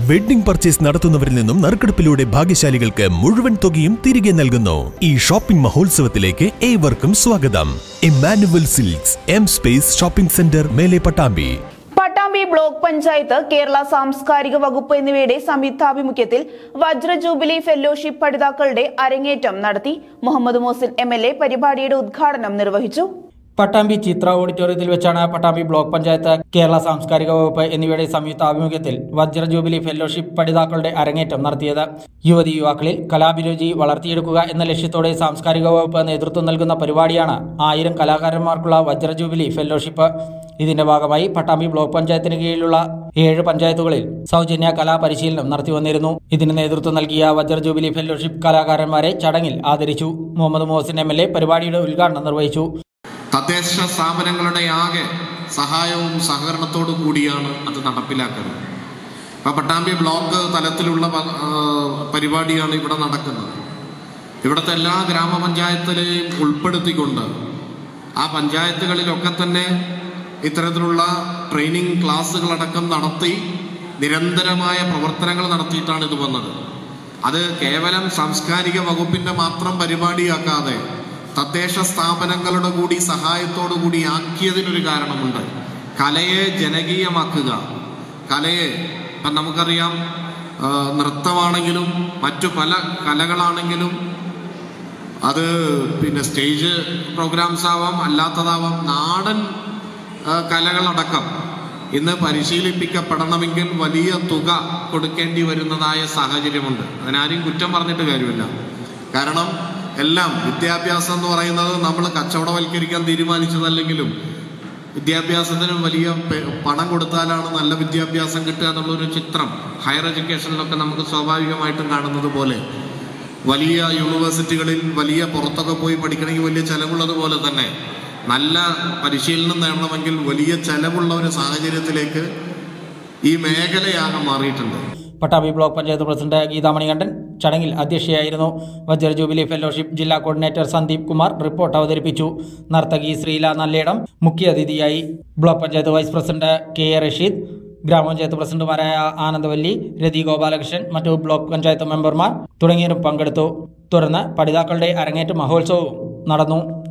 wedding purchase നടത്തുന്നവരിൽ നിന്നും നറുക്കെടുപ്പിലൂടെ ഭാഗ്യശാലികൾക്ക് മുഴുവൻ തുകയും തിരികെ നൽകുന്നു ഈ ഷോപ്പിംഗ് മഹോത്സവത്തിലേക്ക് ഏവർക്കും സ്വാഗതം Emmanuel Silks M space shopping centre മേലെ പട്ടാമ്പി പട്ടാമ്പി ബ്ലോക്ക് പഞ്ചായത്ത് കേരള സാംസ്കാരിക വകുപ്പ് എന്നിവയുടെ സംയുക്താഭിമുഖ്യത്തിൽ വജ്ര ജൂബിലി ഫെലോഷിപ്പ് പഠിതാക്കളുടെ അരങ്ങേറ്റം നടത്തി Muhammad Mohsin M L A പരിപാടിയുടെ ഉദ്ഘാടനം നിർവഹിച്ചു പട്ടാമ്പി ചിത്ര ഓഡിറ്റോറിയത്തിൽ വെച്ചാണ് പട്ടാമ്പി ബ്ലോക്ക് പഞ്ചായത്ത് കേരള സാംസ്കാരിക വകുപ്പ് എന്നിവയുടെ സംയുക്ത ആഭിമുഖ്യത്തിൽ വജ്ര ജൂബിലി ഫെലോഷിപ്പ് പഠിതാക്കളുടെ അരങ്ങേറ്റം നടത്തിയത് യുവതി യുവാക്കളിൽ കലാഭിരുചി വളർത്തിയെടുക്കുക എന്ന ലക്ഷ്യത്തോടെ സാംസ്കാരിക വകുപ്പ് നേതൃത്വം നൽകുന്ന പരിപാടിയാണ് ആയിരം കലാകാരന്മാർക്കുള്ള വജ്ര ജൂബിലി ഫെലോഷിപ്പ് ഇതിന്റെ ഭാഗമായി പട്ടാമ്പി ബ്ലോക്ക് പഞ്ചായത്തിന് കീഴിലുള്ള ഏഴ് പഞ്ചായത്തുകളിൽ സൗജന്യ കലാപരിശീലനം നടത്തി വന്നിരുന്നു ഇതിന് നേതൃത്വം നൽകിയ വജ്ര ജൂബിലി ഫെലോഷിപ്പ് കലാകാരന്മാരെ ചടങ്ങിൽ ആദരിച്ചു Muhammad Mohsin M L A പരിപാടിയുടെ ഉദ്ഘാടനം നിർവഹിച്ചു തദ്ദേശ സ്ഥാപനങ്ങളുടെ ആകെ സഹായവും സഹകരണത്തോടു കൂടിയാണ് അത് നടപ്പിലാക്കുന്നത് ഇപ്പം പട്ടാമ്പി ബ്ലോക്ക് തലത്തിലുള്ള പ- ആ, പരിപാടിയാണ് ഇവിടെ നടക്കുന്നത് ഇവിടുത്തെ എല്ലാ ഗ്രാമപഞ്ചായത്തിലെയും ഉൾപ്പെടുത്തിക്കൊണ്ട് ആ പഞ്ചായത്തുകളിലൊക്കെ തന്നെ ഇത്തരത്തിലുള്ള ട്രെയിനിങ് ക്ലാസ്സുകളടക്കം നടത്തി നിരന്തരമായ പ്രവർത്തനങ്ങൾ നടത്തിയിട്ടാണ് ഇത് വന്നത് അത് കേവലം സാംസ്കാരിക വകുപ്പിന്റെ മാത്രം പരിപാടിയാക്കാതെ തദ്ദേശ സ്ഥാപനങ്ങളുടെ കൂടി സഹായത്തോടു കൂടി ആക്കിയതിനൊരു കാരണമുണ്ട് കലയെ ജനകീയമാക്കുക കലയെ ഇപ്പം നമുക്കറിയാം ആ, നൃത്തമാണെങ്കിലും മറ്റു പല കലകളാണെങ്കിലും അത് പിന്നെ സ്റ്റേജ് പ്രോഗ്രാംസ് ആവാം അല്ലാത്തതാവാം നാടൻ ആ, കലകളടക്കം ഇന്ന് പരിശീലിപ്പിക്കപ്പെടണമെങ്കിൽ വലിയ തുക കൊടുക്കേണ്ടി വരുന്നതായ സാഹചര്യമുണ്ട് അതിനാരും കുറ്റം പറഞ്ഞിട്ട് കാര്യമില്ല കാരണം എല്ലാം വിദ്യാഭ്യാസം എന്ന് പറയുന്നത് നമ്മൾ കച്ചവടവൽക്കരിക്കാൻ തീരുമാനിച്ചതല്ലെങ്കിലും വിദ്യാഭ്യാസത്തിന് വലിയ പെ- പണം കൊടുത്താലാണ് നല്ല വിദ്യാഭ്യാസം കിട്ടുക എന്നുള്ളൊരു ചിത്രം ഹയർ എഡ്യൂക്കേഷനിലൊക്കെ നമുക്ക് സ്വാഭാവികമായിട്ടും കാണുന്നത് പോലെ വലിയ യൂണിവേഴ്സിറ്റികളിൽ വലിയ പുറത്തൊക്കെ പോയി പഠിക്കണമെങ്കിൽ വലിയ ചെലവുള്ളത് പോലെ തന്നെ നല്ല പരിശീലനം നേടണമെങ്കിൽ വലിയ ചെലവുള്ള ഒരു സാഹചര്യത്തിലേക്ക് ഈ മേഖലയാകെ മാറിയിട്ടുണ്ട് പട്ടാമ്പി ബ്ലോക്ക് പഞ്ചായത്ത് പ്രസിഡന്റ് ഗീതാമണികണ്ഠൻ ചടങ്ങിൽ അധ്യക്ഷയായിരുന്നു വജ്ര ജൂബിലി ഫെലോഷിപ്പ് ജില്ലാ കോർഡിനേറ്റർ സന്ദീപ് കുമാർ റിപ്പോർട്ട് അവതരിപ്പിച്ചു നർത്തകി ശ്രീല നല്ലേടം മുഖ്യാതിഥിയായി block panchayat vice president K A Rasheed ഗ്രാമപഞ്ചായത്ത് പ്രസിഡന്റുമാരായ ആനന്ദവല്ലി രതി ഗോപാലകൃഷ്ണൻ മറ്റു ബ്ലോക്ക് പഞ്ചായത്ത് മെമ്പർമാർ തുടങ്ങിയവരും പങ്കെടുത്തു തുടർന്ന് പഠിതാക്കളുടെ അരങ്ങേറ്റ മഹോത്സവവും നടന്നു